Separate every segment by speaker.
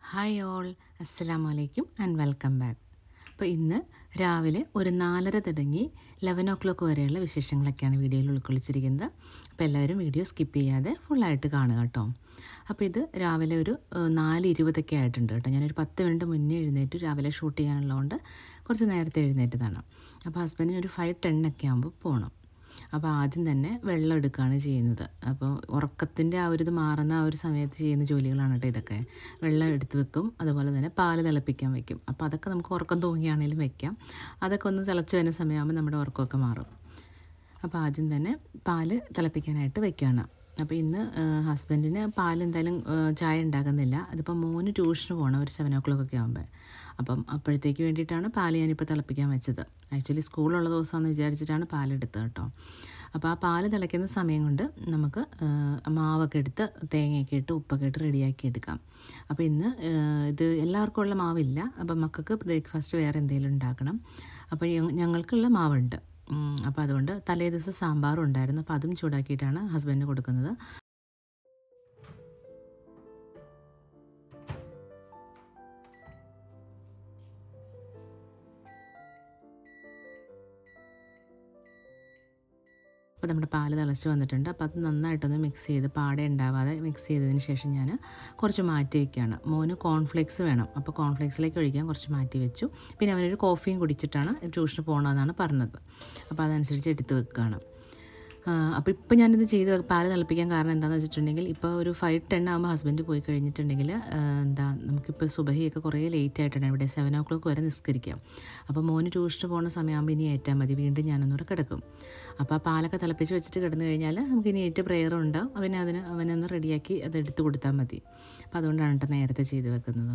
Speaker 1: hi all അസ്സലാമു അലൈക്കും and welcome back അപ്പോൾ ഇന്ന് രാവിലെ ഒരു നാലര തുടങ്ങി ലെവൻ ഓ ക്ലോക്ക് വരെയുള്ള വിശേഷങ്ങളൊക്കെയാണ് വീഡിയോയിൽ ഉൾക്കൊള്ളിച്ചിരിക്കുന്നത് അപ്പോൾ എല്ലാവരും വീഡിയോ സ്കിപ്പ് ചെയ്യാതെ ഫുള്ളായിട്ട് കാണുക കേട്ടോ അപ്പോൾ ഇത് രാവിലെ ഒരു ഏഹ്, നാല് ഇരുപതൊക്കെ ആയിട്ടുണ്ട് കേട്ടോ ഞാനൊരു പത്ത് മിനിറ്റ് മുന്നേ എഴുന്നേറ്റ് രാവിലെ ഷൂട്ട് ചെയ്യാനുള്ളതുകൊണ്ട് കുറച്ച് നേരത്തെ എഴുന്നേറ്റതാണ് അപ്പോൾ ഹസ്ബൻഡിന് ഒരു ഫൈവ് ടെന്നൊക്കെ ആകുമ്പോൾ പോകണം അപ്പോൾ ആദ്യം തന്നെ വെള്ളം എടുക്കുകയാണ് ചെയ്യുന്നത് അപ്പോൾ ഉറക്കത്തിൻ്റെ ആ ഒരു ഇത് മാറുന്ന ആ ഒരു സമയത്ത് ചെയ്യുന്ന ജോലികളാണ് കേട്ടോ ഇതൊക്കെ വെള്ളം എടുത്ത് വെക്കും അതുപോലെ തന്നെ പാല് തിളപ്പിക്കാൻ വെക്കും അപ്പോൾ അതൊക്കെ നമുക്ക് ഉറക്കം തൂങ്ങിയാണെങ്കിലും വെക്കാം അതൊക്കെ ഒന്ന് തിളച്ച് വരുന്ന സമയമാകുമ്പോൾ നമ്മുടെ ഉറക്കമൊക്കെ മാറും അപ്പോൾ ആദ്യം തന്നെ പാല് തിളപ്പിക്കാനായിട്ട് വെക്കുകയാണ് അപ്പോൾ ഇന്ന് ഹസ്ബൻഡിന് പാൽ എന്തായാലും ആ, ചായ ഉണ്ടാക്കുന്നില്ല അതിപ്പോൾ മോന് ട്യൂഷന് പോകണം ഒരു സെവൻ ഓ ക്ലോക്ക് ഒക്കെ ആകുമ്പോൾ അപ്പം അപ്പോഴത്തേക്ക് വേണ്ടിയിട്ടാണ് പാല് ഞാനിപ്പോൾ തിളപ്പിക്കാൻ വെച്ചത് ആക്ച്വലി സ്കൂളുള്ള ദിവസമാണെന്ന് വിചാരിച്ചിട്ടാണ് പാലെടുത്തത് കേട്ടോ അപ്പോൾ ആ പാല് തിളയ്ക്കുന്ന സമയം കൊണ്ട് നമുക്ക് ആ, മാവൊക്കെ എടുത്ത് തേങ്ങയൊക്കെ ഇട്ട് ഉപ്പൊക്കെ ഇട്ട് റെഡിയാക്കി എടുക്കാം അപ്പോൾ ഇന്ന് ആ, ഇത് എല്ലാവർക്കും ഉള്ള മാവില്ല അപ്പം മക്കൾക്ക് ബ്രേക്ക്ഫാസ്റ്റ് വേറെ എന്തെങ്കിലും ഉണ്ടാക്കണം അപ്പോൾ ഞ- ഞങ്ങൾക്കുള്ള മാവുണ്ട് ഉം, അപ്പോൾ അതുകൊണ്ട് തലേ ദിവസം സാമ്പാറും ഉണ്ടായിരുന്നു അപ്പോൾ അതും ചൂടാക്കിയിട്ടാണ് ഹസ്ബൻഡിന് കൊടുക്കുന്നത് അപ്പോൾ നമ്മുടെ പാല് തിളച്ച് വന്നിട്ടുണ്ട് അപ്പോൾ അത് നന്നായിട്ടൊന്ന് മിക്സ് ചെയ്ത് പാടെ ഉണ്ടാവാതെ മിക്സ് ചെയ്തതിന് ശേഷം ഞാൻ കുറച്ച് മാറ്റി വെക്കുകയാണ് മോന് കോൺഫ്ലേക്സ് വേണം അപ്പോൾ കോൺഫ്ലേക്സിലേക്ക് ഒഴിക്കാൻ കുറച്ച് മാറ്റി വെച്ചു പിന്നെ അവനൊരു കോഫിയും കുടിച്ചിട്ടാണ് ട്യൂഷന് പോകണമെന്നാണ് പറഞ്ഞത് അപ്പോൾ അതനുസരിച്ച് എടുത്ത് വെക്കുകയാണ് അപ്പോൾ ഇപ്പോൾ ഞാനിത് ചെയ്ത് പാല് തിളപ്പിക്കാൻ കാരണം എന്താണെന്ന് വെച്ചിട്ടുണ്ടെങ്കിൽ ഇപ്പോൾ ഒരു ഫൈവ് ടെൻ ആകുമ്പോൾ ഹസ്ബൻഡ് പോയി കഴിഞ്ഞിട്ടുണ്ടെങ്കിൽ ആ, എന്താ നമുക്കിപ്പോൾ സുബഹിയൊക്കെ കുറേ ലേറ്റ് ആയിട്ടാണ് ഇവിടെ സെവൻ ഓ ക്ലോക്ക് വരെ നിസ്കരിക്കാം അപ്പോൾ മോന് ട്യൂഷന് പോകുന്ന സമയമാകുമ്പോൾ ഇനി ഏറ്റാൽ മതി വീണ്ടും ഞാനൊന്നുകൂടെ കിടക്കും അപ്പോൾ ആ പാലൊക്കെ തിളപ്പിച്ച് വെച്ചിട്ട് കിടന്നു കഴിഞ്ഞാൽ നമുക്ക് ഇനി ഏറ്റ് പ്രെയർ ഉണ്ടാവും അവനെ അതിന് അവനൊന്ന് റെഡിയാക്കി അത് എടുത്ത് കൊടുത്താൽ മതി അപ്പോൾ അതുകൊണ്ടാണ് കേട്ടോ നേരത്തെ ചെയ്ത് വെക്കുന്നത്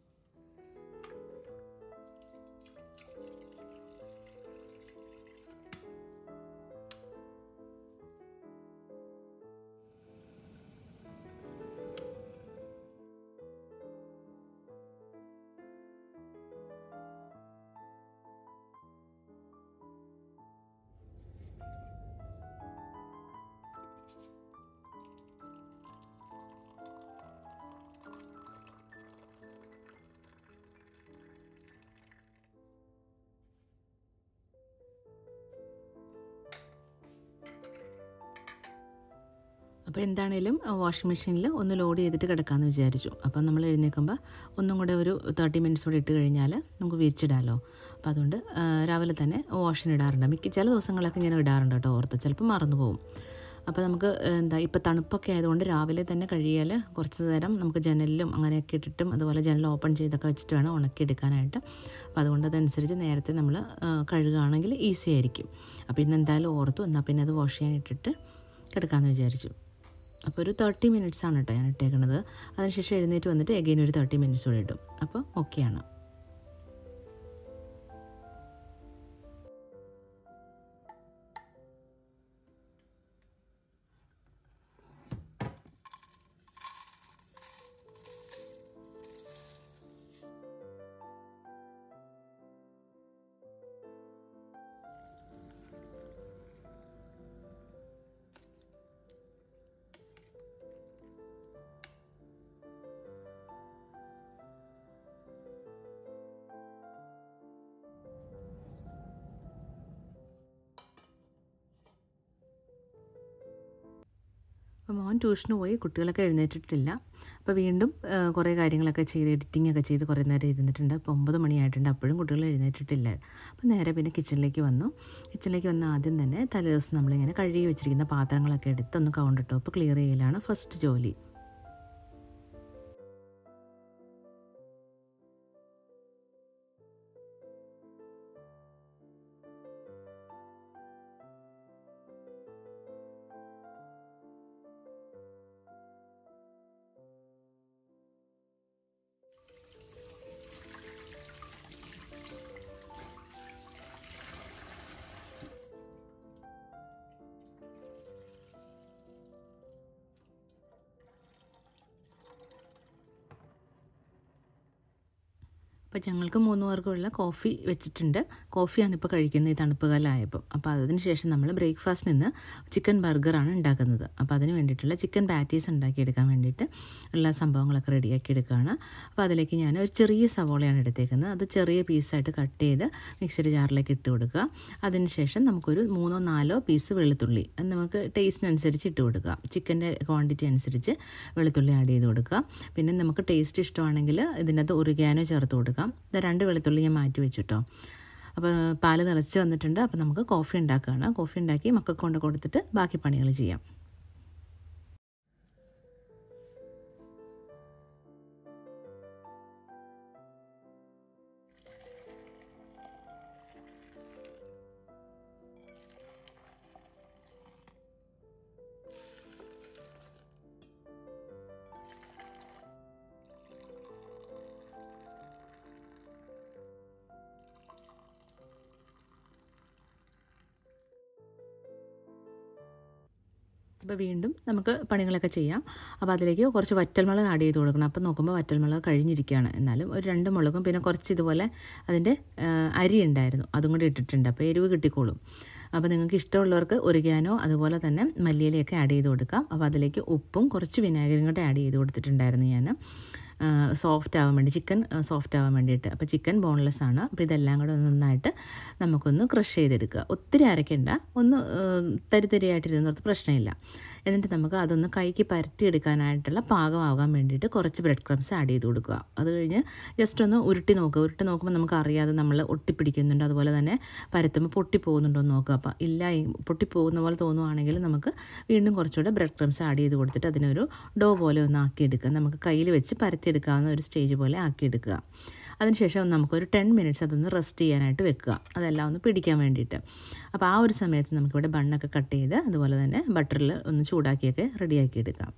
Speaker 1: അപ്പോൾ എന്താണേലും വാഷിംഗ് മെഷീനിൽ ഒന്ന് ലോഡ് ചെയ്തിട്ട് കിടക്കാമെന്ന് വിചാരിച്ചു അപ്പോൾ നമ്മൾ എഴുന്നേൽക്കുമ്പോൾ ഒന്നും കൂടെ ഒരു തേർട്ടി മിനിറ്റ്സ് കൂടെ ഇട്ട് കഴിഞ്ഞാൽ നമുക്ക് വിരിച്ചിടാമല്ലോ അപ്പോൾ അതുകൊണ്ട് ആ, രാവിലെ തന്നെ വാഷിന് ഇടാറുണ്ട് മിക്ക ചില ദിവസങ്ങളൊക്കെ ഇങ്ങനെ ഇടാറുണ്ട് കേട്ടോ ഓർത്ത് ചിലപ്പോൾ മറന്നു പോകും അപ്പോൾ നമുക്ക് എന്താ ഇപ്പോൾ തണുപ്പൊക്കെ ആയതുകൊണ്ട് രാവിലെ തന്നെ കഴിയാൽ കുറച്ച് നേരം നമുക്ക് ജനലിലും അങ്ങനെയൊക്കെ ഇട്ടിട്ടും അതുപോലെ ജനൽ ഓപ്പൺ ചെയ്തൊക്കെ വെച്ചിട്ട് വേണം ഉണക്കി എടുക്കാനായിട്ട് അപ്പോൾ അതുകൊണ്ട് അതനുസരിച്ച് നേരത്തെ നമ്മൾ കഴുകുകയാണെങ്കിൽ ഈസി ആയിരിക്കും അപ്പോൾ ഇന്ന് എന്തായാലും ഓർത്തു എന്നാൽ പിന്നെ അത് വാഷ് ചെയ്യാൻ ഇട്ടിട്ട് കിടക്കാമെന്ന് വിചാരിച്ചു അപ്പോൾ ഒരു തേർട്ടി മിനിറ്റ്സ് ആണ് കേട്ടോ ഞാൻ ഇട്ടേക്കണത് അതിനുശേഷം എഴുന്നേറ്റ് വന്നിട്ട് എഗെയിൻ ഒരു തേർട്ടി മിനിറ്റ്സ് കൂടെ ഇടും അപ്പോൾ ഓക്കെയാണ് അപ്പോൾ മോൻ ട്യൂഷന് പോയി കുട്ടികളൊക്കെ എഴുന്നേറ്റിട്ടില്ല അപ്പോൾ വീണ്ടും ആ, കുറേ കാര്യങ്ങളൊക്കെ ചെയ്ത് എഡിറ്റിംഗ് ഒക്കെ ചെയ്ത് കുറേ നേരം ഇരുന്നിട്ടുണ്ട് അപ്പോൾ ഒമ്പത് മണിയായിട്ടുണ്ട് അപ്പോഴും കുട്ടികൾ എഴുന്നേറ്റിട്ടില്ല അപ്പോൾ നേരെ പിന്നെ കിച്ചണിലേക്ക് വന്നു കിച്ചണിലേക്ക് വന്ന ആദ്യം തന്നെ തലേദിവസം നമ്മളിങ്ങനെ കഴുകി വെച്ചിരിക്കുന്ന പാത്രങ്ങളൊക്കെ എടുത്ത് ഒന്ന് കൗണ്ടർ ടോപ്പ് ക്ലിയർ ചെയ്യലാണ് ഫസ്റ്റ് ജോലി അപ്പോൾ ഞങ്ങൾക്ക് മൂന്ന് പേർക്കുള്ള കോഫി വെച്ചിട്ടുണ്ട് കോഫിയാണ് ഇപ്പോൾ കഴിക്കുന്നത് ഈ തണുപ്പ് കാലമായപ്പോൾ അപ്പോൾ അതിന് ശേഷം നമ്മൾ ബ്രേക്ക്ഫാസ്റ്റിന് ഇന്ന് ചിക്കൻ ബർഗറാണ് ഉണ്ടാക്കുന്നത് അപ്പോൾ അതിന് വേണ്ടിയിട്ടുള്ള ചിക്കൻ പാറ്റീസ് ഉണ്ടാക്കിയെടുക്കാൻ വേണ്ടിയിട്ട് എല്ലാ സംഭവങ്ങളൊക്കെ റെഡിയാക്കി എടുക്കുകയാണ് അപ്പോൾ അതിലേക്ക് ഞാൻ ഒരു ചെറിയ സവോളയാണ് എടുത്തേക്കുന്നത് അത് ചെറിയ പീസായിട്ട് കട്ട് ചെയ്ത് മിക്സിയുടെ ജാറിലേക്ക് ഇട്ട് കൊടുക്കുക അതിനുശേഷം നമുക്കൊരു മൂന്നോ നാലോ പീസ് വെളുത്തുള്ളി അത് നമുക്ക് ടേസ്റ്റിനനുസരിച്ച് ഇട്ട് കൊടുക്കുക ചിക്കൻ്റെ ക്വാണ്ടിറ്റി അനുസരിച്ച് വെളുത്തുള്ളി ആഡ് ചെയ്ത് കൊടുക്കുക പിന്നെ നമുക്ക് ടേസ്റ്റ് ഇഷ്ടമാണെങ്കിൽ ഇതിനകത്ത് ഉരുകാനോ ചേർത്ത് കൊടുക്കാം ഇത് രണ്ട് വെളുത്തുള്ളി ഞാൻ മാറ്റി വെച്ചു കേട്ടോ അപ്പോൾ പാല് തിളച്ച് വന്നിട്ടുണ്ട് അപ്പോൾ നമുക്ക് കോഫി ഉണ്ടാക്കുകയാണ് കോഫി ഉണ്ടാക്കി മക്കൾക്ക് കൊണ്ട് കൊടുത്തിട്ട് ബാക്കി പണികൾ ചെയ്യാം അപ്പോൾ വീണ്ടും നമുക്ക് പണികളൊക്കെ ചെയ്യാം അപ്പോൾ അതിലേക്ക് കുറച്ച് വറ്റൽമുളക് ആഡ് ചെയ്ത് കൊടുക്കണം അപ്പോൾ നോക്കുമ്പോൾ വറ്റൽമുളക് കഴിഞ്ഞിരിക്കുകയാണ് എന്നാലും ഒരു രണ്ട് മുളകും പിന്നെ കുറച്ച് ഇതുപോലെ അതിൻ്റെ അരി ഉണ്ടായിരുന്നു അതും കൂടി ഇട്ടിട്ടുണ്ട് അപ്പോൾ എരിവ് കിട്ടിക്കോളും അപ്പോൾ നിങ്ങൾക്ക് ഇഷ്ടമുള്ളവർക്ക് ഒരിക്കാനോ അതുപോലെ തന്നെ മല്ലിയിലയൊക്കെ ആഡ് ചെയ്ത് കൊടുക്കാം അപ്പോൾ അതിലേക്ക് ഉപ്പും കുറച്ച് വിനാഗിരിയും കൂടെ ആഡ് ചെയ്ത് കൊടുത്തിട്ടുണ്ടായിരുന്നു ഞാൻ സോഫ്റ്റ് ആവാൻ വേണ്ടി ചിക്കൻ സോഫ്റ്റ് ആവാൻ വേണ്ടിയിട്ട് അപ്പോൾ ചിക്കൻ ബോൺലെസ് ആണ് അപ്പോൾ ഇതെല്ലാം കൂടെ നന്നായിട്ട് നമുക്കൊന്ന് ക്രഷ് ചെയ്തെടുക്കുക ഒത്തിരി അരയ്ക്കേണ്ട ഒന്ന് തരിതരിയായിട്ടിരുന്നോർത്ത് പ്രശ്നമില്ല എന്നിട്ട് നമുക്ക് അതൊന്ന് കൈക്ക് പരത്തിയെടുക്കാനായിട്ടുള്ള പാകമാകാൻ വേണ്ടിയിട്ട് കുറച്ച് ബ്രെഡ് ക്രംസ് ആഡ് ചെയ്ത് കൊടുക്കുക അത് കഴിഞ്ഞ് ജസ്റ്റ് ഒന്ന് ഉരുട്ടി നോക്കുക ഉരുട്ടി നോക്കുമ്പോൾ നമുക്ക് അറിയാതെ നമ്മൾ ഒട്ടിപ്പിടിക്കുന്നുണ്ട് അതുപോലെ തന്നെ പരത്തുമ്പോൾ പൊട്ടിപ്പോകുന്നുണ്ടോ എന്ന് നോക്കുക അപ്പോൾ ഇല്ല പൊട്ടിപ്പോകുന്ന പോലെ തോന്നുവാണെങ്കിൽ നമുക്ക് വീണ്ടും കുറച്ചുകൂടെ ബ്രെഡ് ക്രംസ് ആഡ് ചെയ്ത് കൊടുത്തിട്ട് അതിനൊരു ഡോ പോലെ ഒന്ന് ആക്കിയെടുക്കുക നമുക്ക് കയ്യിൽ വെച്ച് പരത്തിയെടുക്കാവുന്ന ഒരു സ്റ്റേജ് പോലെ ആക്കിയെടുക്കുക അതിനുശേഷം നമുക്കൊരു ടെൻ മിനിറ്റ്സ് അതൊന്ന് റെസ്റ്റ് ചെയ്യാനായിട്ട് വെക്കുക അതെല്ലാം ഒന്ന് പിടിക്കാൻ വേണ്ടിയിട്ട് അപ്പോൾ ആ ഒരു സമയത്ത് നമുക്കിവിടെ ബണ്ണൊക്കെ കട്ട് ചെയ്ത് അതുപോലെ തന്നെ ബട്ടറിൽ ഒന്ന് ചൂടാക്കിയൊക്കെ റെഡിയാക്കി എടുക്കാം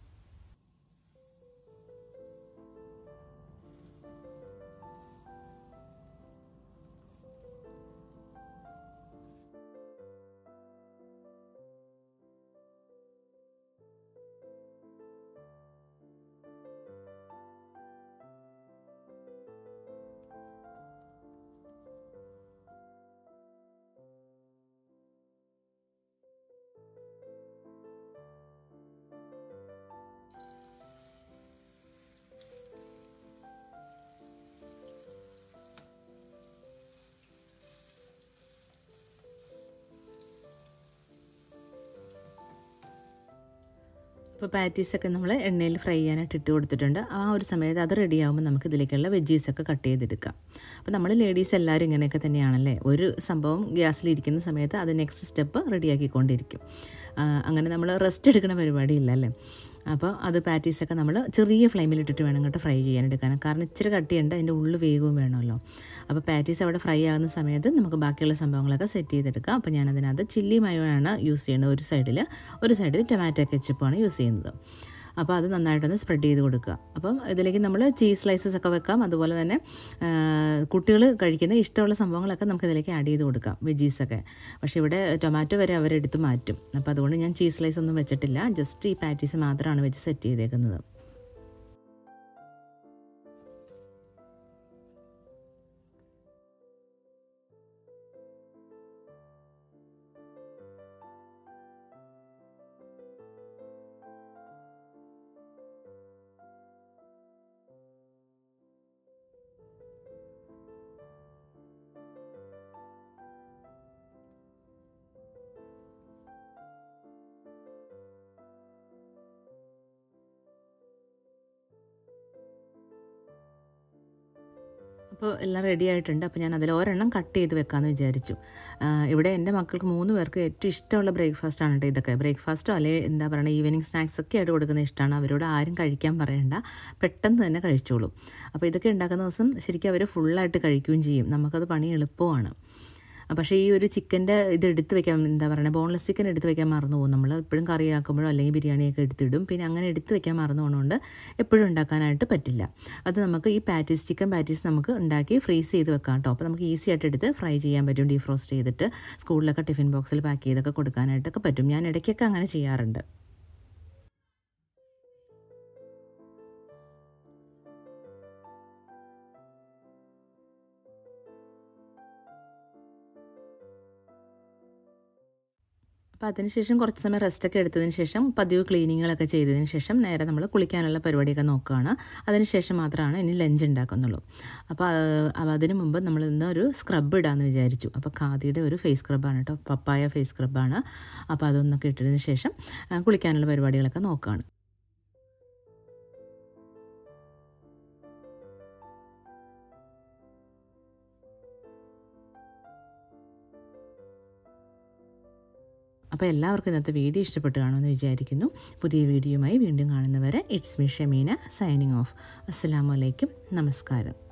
Speaker 1: ഇപ്പോൾ പാറ്റീസൊക്കെ നമ്മൾ എണ്ണയിൽ ഫ്രൈ ചെയ്യാനായിട്ട് ഇട്ട് കൊടുത്തിട്ടുണ്ട് ആ ഒരു സമയത്ത് അത് റെഡി ആകുമ്പോൾ നമുക്ക് ഇതിലേക്കുള്ള വെജീസൊക്കെ കട്ട് ചെയ്തെടുക്കാം അപ്പോൾ നമ്മൾ ലേഡീസ് എല്ലാവരും ഇങ്ങനെയൊക്കെ തന്നെയാണല്ലേ ഒരു സംഭവം ഗ്യാസിലിരിക്കുന്ന സമയത്ത് അത് നെക്സ്റ്റ് സ്റ്റെപ്പ് റെഡിയാക്കിക്കൊണ്ടിരിക്കും അങ്ങനെ നമ്മൾ റെസ്റ്റ് എടുക്കുന്ന പരിപാടിയില്ല അല്ലേ അപ്പോൾ അത് പാറ്റീസൊക്കെ നമ്മൾ ചെറിയ ഫ്ലെയിമിലിട്ടിട്ട് വേണം കേട്ടോ ഫ്രൈ ചെയ്യാനെടുക്കാൻ കാരണം ഇച്ചിരി കട്ടിയുണ്ട് അതിൻ്റെ ഉള്ളിൽ വേഗവും വേണമല്ലോ അപ്പോൾ പാറ്റീസ് അവിടെ ഫ്രൈ ആകുന്ന സമയത്ത് നമുക്ക് ബാക്കിയുള്ള സംഭവങ്ങളൊക്കെ സെറ്റ് ചെയ്തെടുക്കാം അപ്പോൾ ഞാനതിനകത്ത് ചില്ലി മയോയാണ് യൂസ് ചെയ്യുന്നത് ഒരു സൈഡിൽ ഒരു സൈഡിൽ ടൊമാറ്റോ കെച്ചപ്പാണ് യൂസ് ചെയ്യുന്നത് അപ്പോൾ അത് നന്നായിട്ടൊന്ന് സ്പ്രെഡ് ചെയ്ത് കൊടുക്കുക അപ്പം ഇതിലേക്ക് നമ്മൾ ചീസ് സ്ലൈസസ് ഒക്കെ വെക്കാം അതുപോലെ തന്നെ കുട്ടികൾ കഴിക്കുന്ന ഇഷ്ടമുള്ള സംഭവങ്ങളൊക്കെ നമുക്ക് ഇതിലേക്ക് ആഡ് ചെയ്ത് കൊടുക്കാം വെജീസൊക്കെ പക്ഷേ ഇവിടെ ടൊമാറ്റോ വരെ അവരെടുത്ത് മാറ്റും അപ്പോൾ അതുകൊണ്ട് ഞാൻ ചീസ് സ്ലൈസ് ഒന്നും വെച്ചിട്ടില്ല ജസ്റ്റ് ഈ പാറ്റീസ് മാത്രമാണ് വെച്ച് സെറ്റ് ചെയ്തേക്കുന്നത് അപ്പോൾ എല്ലാം റെഡി ആയിട്ടുണ്ട് അപ്പോൾ ഞാൻ അതിൽ ഒരെണ്ണം കട്ട് ചെയ്ത് വെക്കാമെന്ന് വിചാരിച്ചു ഇവിടെ എൻ്റെ മക്കൾക്ക് മൂന്ന് പേർക്ക് ഏറ്റവും ഇഷ്ടമുള്ള ബ്രേക്ക്ഫാസ്റ്റ് ആണ് കേട്ടോ ഇതൊക്കെ ബ്രേക്ക്ഫാസ്റ്റോ അല്ലെങ്കിൽ എന്താ പറയുക ഈവനിങ് സ്നാക്സ് ഒക്കെ ആയിട്ട് കൊടുക്കുന്നത് ഇഷ്ടമാണ് അവരോട് ആരും കഴിക്കാൻ പറയണ്ട പെട്ടെന്ന് തന്നെ കഴിച്ചോളും അപ്പോൾ ഇതൊക്കെ ഉണ്ടാക്കുന്ന ദിവസം ശരിക്കും അവർ ഫുള്ളായിട്ട് കഴിക്കുകയും ചെയ്യും നമുക്കത് പണി എളുപ്പമാണ് പക്ഷേ ഈ ഒരു ചിക്കൻ്റെ ഇത് എടുത്ത് വെക്കാൻ എന്താ പറയുക ബോൺലെസ് ചിക്കൻ എടുത്ത് വെക്കാൻ മറന്നു പോകും നമ്മൾ എപ്പോഴും കറിയാക്കുമ്പോഴോ അല്ലെങ്കിൽ ബിരിയാണിയൊക്കെ എടുത്തിടും പിന്നെ അങ്ങനെ എടുത്ത് വെക്കാൻ മറന്നു പോകുന്നതുകൊണ്ട് എപ്പോഴും ഉണ്ടാക്കാനായിട്ട് പറ്റില്ല അത് നമുക്ക് ഈ പാറ്റീസ് ചിക്കൻ പാറ്റീസ് നമുക്ക് ഉണ്ടാക്കി ഫ്രീസ് ചെയ്ത് വെക്കാം കേട്ടോ അപ്പോൾ നമുക്ക് ഈസി ആയിട്ട് എടുത്ത് ഫ്രൈ ചെയ്യാൻ പറ്റും ഡീഫ്രോസ്റ്റ് ചെയ്തിട്ട് സ്കൂളിലൊക്കെ ടിഫിൻ ബോക്സിൽ പാക്ക് ചെയ്തൊക്കെ കൊടുക്കാനായിട്ടൊക്കെ പറ്റും ഞാൻ ഇടയ്ക്കൊക്കെ അങ്ങനെ ചെയ്യാറുണ്ട് അപ്പോൾ അതിനുശേഷം കുറച്ച് സമയം റെസ്റ്റൊക്കെ എടുത്തതിന് ശേഷം പതിവ് ക്ലീനിങ്ങുകളൊക്കെ ചെയ്തതിന് ശേഷം നേരെ നമ്മൾ കുളിക്കാനുള്ള പരിപാടിയൊക്കെ നോക്കുകയാണ് അതിനുശേഷം മാത്രമാണ് ഇനി ലഞ്ച് ഉണ്ടാക്കുന്നുള്ളൂ അപ്പോൾ ആ, അതിന് മുമ്പ് നമ്മൾ ഇന്ന് ഒരു സ്ക്രബ് ഇടാമെന്ന് വിചാരിച്ചു അപ്പോൾ ഖാദിയുടെ ഒരു ഫേസ് സ്ക്രബാണ് കേട്ടോ പപ്പായ ഫേസ് സ്ക്രബാണ് അപ്പോൾ അതൊന്നൊക്കെ ഇട്ടതിന് ശേഷം ആ, കുളിക്കാനുള്ള പരിപാടികളൊക്കെ നോക്കുകയാണ് അപ്പോൾ എല്ലാവർക്കും ഇന്നത്തെ വീഡിയോ ഇഷ്ടപ്പെട്ട് കാണുമെന്ന് വിചാരിക്കുന്നു പുതിയ വീഡിയോയുമായി വീണ്ടും കാണുന്നവരെ it's me Shameena signing off അസ്സാം വലൈക്കും നമസ്കാരം